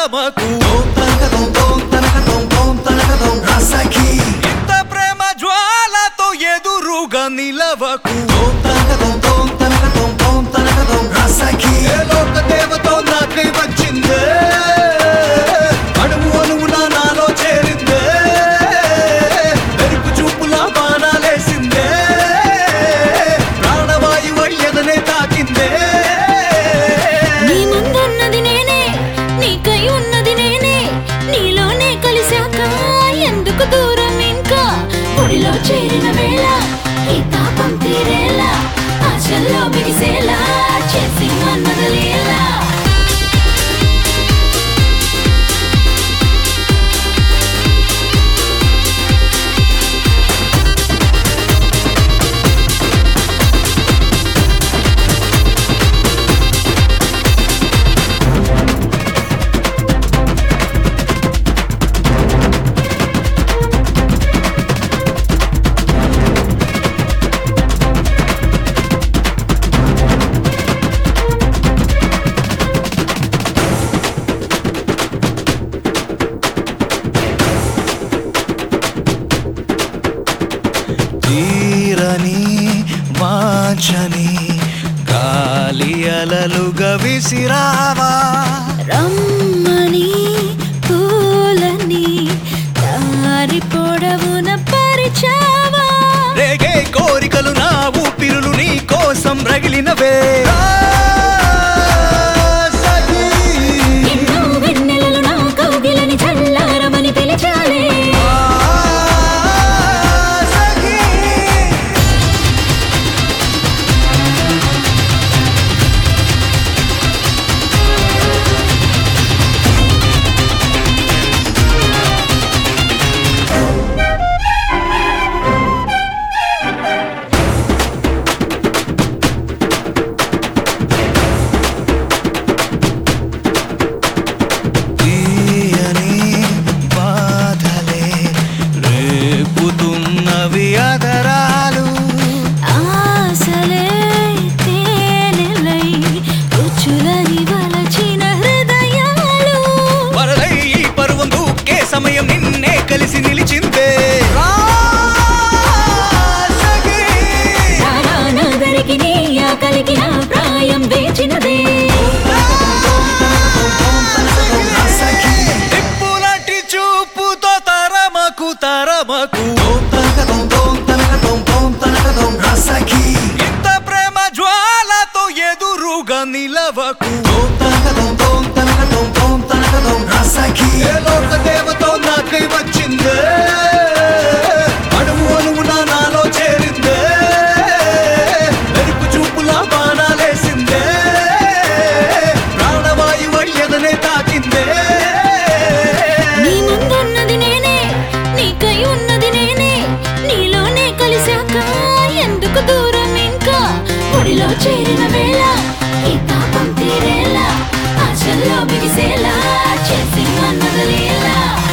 తరమకు ఇంత ప్రేమ జ్వాలతో ఎదురుగా నిలవకు ఏ లోక దేవతో నాకై వచ్చిందే అణువు అణువున నాలో చేరిందే వెరుపు చూపులా బాణాలేసిందే ప్రాణవాయువు ఎదనే తాకిందే నీ ముందున్నది నేనే నీకై ఉన్నది నేనే నీలోనే కలిశాక ఎందుకు దూరం ఇంకా ఒడిలో చేరిన వేళ ఈ తాపం తీరేలా ఆశల్లో బిగిసేలా చేసి మన్నదలేలా తీరని వాచని గాలి అలలుగా విసిరావా రమ్మని పూలని దారి పొడవున పరిచావా రేగే కోరికలు నా ఊపిరులు నీ కోసం రగిలినవే ఎన్నో వెన్నెలలు నా కౌగిలని చల్లారమని పిలిచాలే తీయని బాధలే రేపుతున్నవి అదరాలు ఆశలే తేనెలై రుచులని వలచిన హృదయాలు వరదై ఈ పరువం దూకే సమయం నిన్నే కలిసి నిలిచిందే నాదరికి నీ ఆకలికి నా ప్రాయం వేచినదే నిప్పులాంటి చూపుతో తరమకు తరమకు ఇంత ప్రేమ జ్వాలతో ఎదురుగా నిలవకు ఏ లోక దేవతో నాకై వచ్చిందే అణువు అణువున నాలో చేరిందే వెరుపు చూపులా బాణాలేసిందే ప్రాణవాయువు ఎదనే తాకిందే నీ ముందున్నది నేనే నీకై ఉన్నది నేనే నీలోనే కలిశాక ఎందుకు దూరం ఇంకా ఒడిలో చేరిన వేళ ఈ తాపం తీరేలా ఆశల్లో బిగిసేలా చేసి మన్నదలేలా